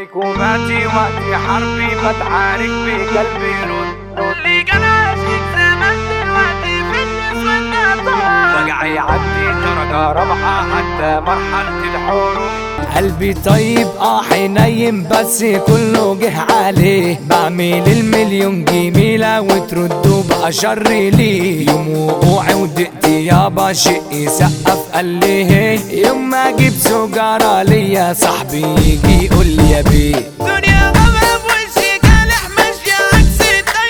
سيكوماتي وقت حربي بتعارك بقلبي رد اللي كان عاشق زمان دلوقتي في النسوان نطار وجع يعدي درجة رابعة حتى مرحلة الحروب قلبي طيب اه حنين بس كله جه عليه بعمل المليون جميلة وتردوا بقى شر ليه يوم وقوعي ودقتي يابا شقي سقف قال لي يوم ما اجيب سجارة ليا صاحبي يجي يقول لي يا بيه دنيا غابة بوشي جالح ماشية عكس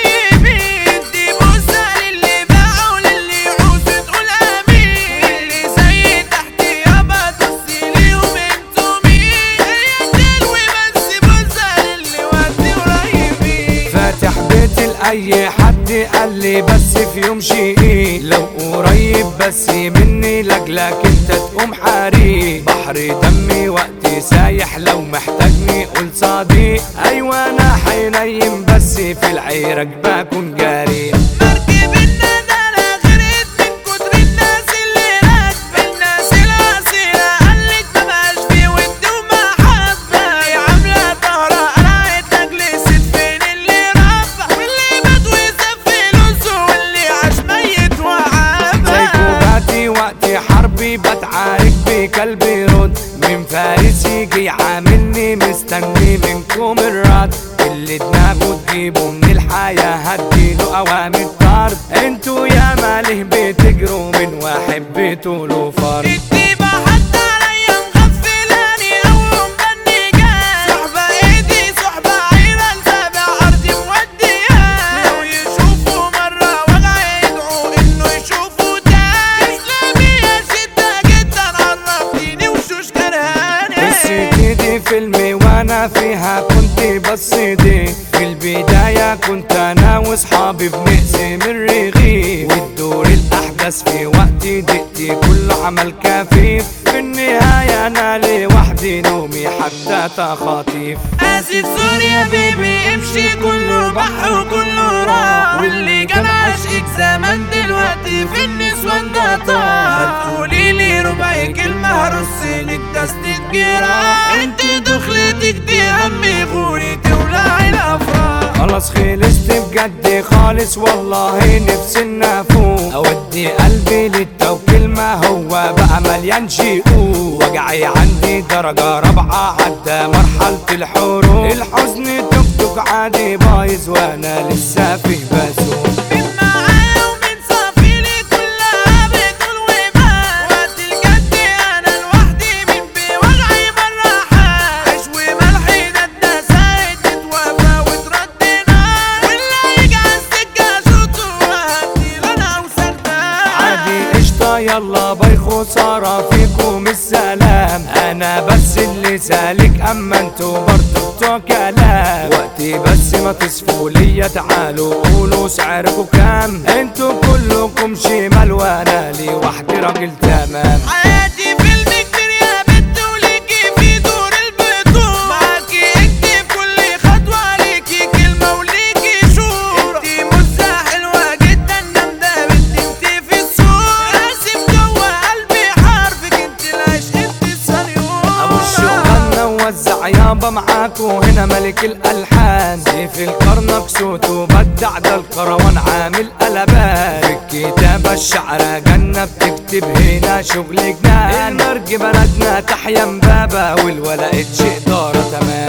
الطيبين دي بوسة للي باع وللي يعوز تقول امين اللي زي تحت يابا تبصي ليهم انتوا مين هي تلوي بس بوسة للي ودي قريبين فاتح بيتي لأي حد قال لي بس في يوم شقيق لو قريب بس مني لاجلك انت تقوم حريق بحر دمي وقتي سايح لو محتاجني قول صديق ايوه انا حنين بس في العيرك بكون جريء مركب الندى غرقت من كتر الناس اللي راكبة الناس الأصيلة قالت مبقاش في ود ومحبة يا عاملة طهرة قرعت نجلست فين اللي ربى واللي مات وساب فلوسه واللي عاش ميت وعبى سيكوباتي وقت حربي بتعارك بكلبي رد من فارس يجي يعاملني مستني منكم الرد اللي دماغه تجيبه من الحياة هديله اوامر طرد انتوا يا ماله بتجروا من واحد بتقولوا فرد الديبة حتى عليا مغفلاني أو مبنجان صحبة ايدي صحبة عيرة لسابع أرضي موديان لو يشوفوا مرة وجع يدعوا إنه يشوفوا تاني إسلامي يا شدة جدا قربتيني وشوش كرهاني قصتي دي فيلمي وانا فيها كنت بصيدي في البداية كنت انا واصحابي بنقسم الرغيف وتدور الاحداث في وقتي دقتي كله عمل كفيف في النهاية انا لوحدي نومي حتى تخاطيف آسف سوري يا بيبي امشي كله بح وكله راح واللي كان عاشقك زمان دلوقتي في النسوان ده طار هتقولي لي ربع كلمة هرصلك دستة جراح انت دخلتك دي همي غوري تولعي الافراح خلاص خلصت بجد خالص والله نفسي نفوق اودي قلبي للتوكيل ما هو بقى مليان شقوق وجعي عندي درجة رابعة عدى مرحلة الحروب الحزن توك توك عادي بايظ وانا لسه في بسوق من معاه ومن صافيلي كلها بتقول وبان وقت الجد انا لوحدي من بوجعي مرة حال عيش وملحي ده اتنسيت تتوفى وتردنا واللي يجي على السكة شوطه وهديله انا وسردان عادي قشطة يلا باي خسارة فيكم السلام انا بس اللي سالك اما انتوا برضو بتوع كلام وقتي بس ما تصفوا ليا تعالوا قولوا سعركم كام انتوا كلكم شمال وانا لي وحدي راجل تمام حياتي فيلم كبير يا بنت وليكي في دور البطولة معاكي اكتب كل خطوة ليكي كلمة وليكي شور انتي مزة حلوة جدا جامدة بنت انتي في الصورة راسم جوه قلبي حرفك انتي العشق انتي السنيورة ابو الشغل وزع يابا معاكو هنا ملك الالحان سيف القرنك صوته بدع ده الكروان عامل قلبان في الكتابة الشعر جنة بتكتب هنا شغل جنان المرج بلدنا تحيا مبابة والولا شيء دارة تمام